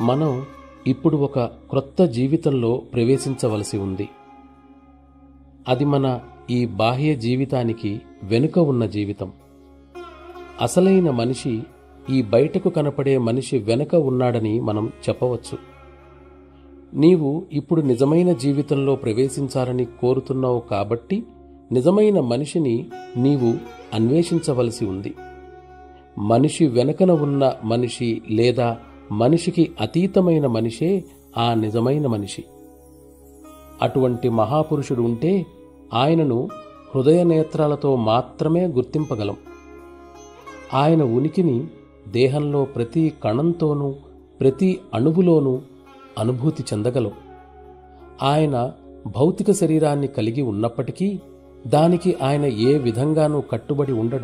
మనం ఇప్పుడు ఒక క్రొత్త జీవితంలో ప్రవేశించవలసి ఉంది అది మన ఈ బాహ్య జీవితానికి వెనుక ఉన్న జీవితం అసలైన మనిషి ఈ బయటకు కనపడే మనిషి వెనక ఉన్నాడని మనం చెప్పవచ్చు నీవు ఇప్పుడు నిజమైన జీవితంలో ప్రవేశించాలని కోరుతున్నావు కాబట్టి నిజమైన మనిషిని నీవు అన్వేషించవలసి ఉంది మనిషి వెనకన ఉన్న మనిషి లేదా మనిషికి అతీతమైన మనిషే ఆ నిజమైన మనిషి అటువంటి మహాపురుషుడు ఉంటే ఆయనను హృదయ నేత్రాలతో మాత్రమే గుర్తింపగలం ఆయన ఉనికిని దేహంలో ప్రతి కణంతోనూ ప్రతి అణువులోనూ అనుభూతి చెందగలం ఆయన భౌతిక శరీరాన్ని కలిగి ఉన్నప్పటికీ దానికి ఆయన ఏ విధంగానూ కట్టుబడి ఉండడు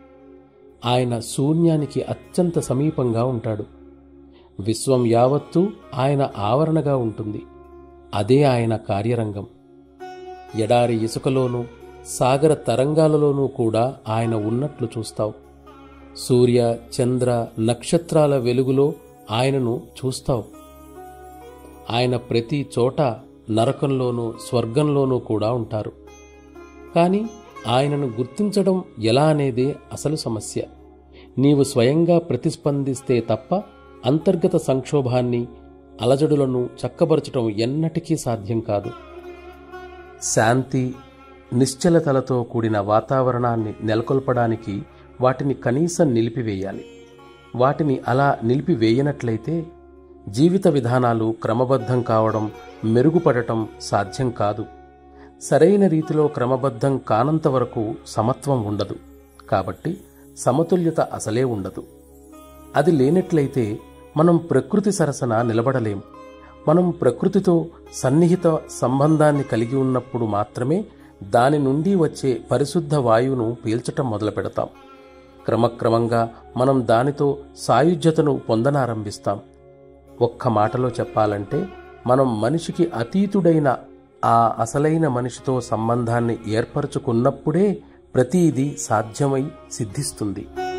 ఆయన శూన్యానికి అత్యంత సమీపంగా ఉంటాడు విశ్వం యావత్తూ ఆయన ఆవరణగా ఉంటుంది అదే ఆయన కార్యరంగం ఎడారి ఇసుకలోనూ సాగర తరంగాలలోనూ కూడా ఆయన ఉన్నట్లు చూస్తావు సూర్య చంద్ర నక్షత్రాల వెలుగులో ఆయనను చూస్తావు ఆయన ప్రతి చోట నరకంలోనూ స్వర్గంలోనూ కూడా ఉంటారు కానీ ఆయనను గుర్తించడం ఎలా అనేదే అసలు సమస్య నీవు స్వయంగా ప్రతిస్పందిస్తే తప్ప అంతర్గత సంక్షోభాన్ని అలజడులను చక్కబరచటం ఎన్నటికీ సాధ్యం కాదు శాంతి నిశ్చలతలతో కూడిన వాతావరణాన్ని నెలకొల్పడానికి వాటిని కనీసం నిలిపివేయాలి వాటిని అలా నిలిపివేయనట్లయితే జీవిత విధానాలు క్రమబద్ధం కావడం మెరుగుపడటం సాధ్యం కాదు సరైన రీతిలో క్రమబద్ధం కానంత వరకు సమత్వం ఉండదు కాబట్టి సమతుల్యత అసలే ఉండదు అది లేనట్లయితే మనం ప్రకృతి సరసన నిలబడలేం మనం ప్రకృతితో సన్నిహిత సంబంధాన్ని కలిగి ఉన్నప్పుడు మాత్రమే దాని నుండి వచ్చే పరిశుద్ధ వాయువును పీల్చటం మొదలు పెడతాం క్రమక్రమంగా మనం దానితో సాయుధ్యతను పొందనారంభిస్తాం ఒక్క మాటలో చెప్పాలంటే మనం మనిషికి అతీతుడైన ఆ అసలైన మనిషితో సంబంధాన్ని ఏర్పరచుకున్నప్పుడే ప్రతిదీ సాధ్యమై సిద్ధిస్తుంది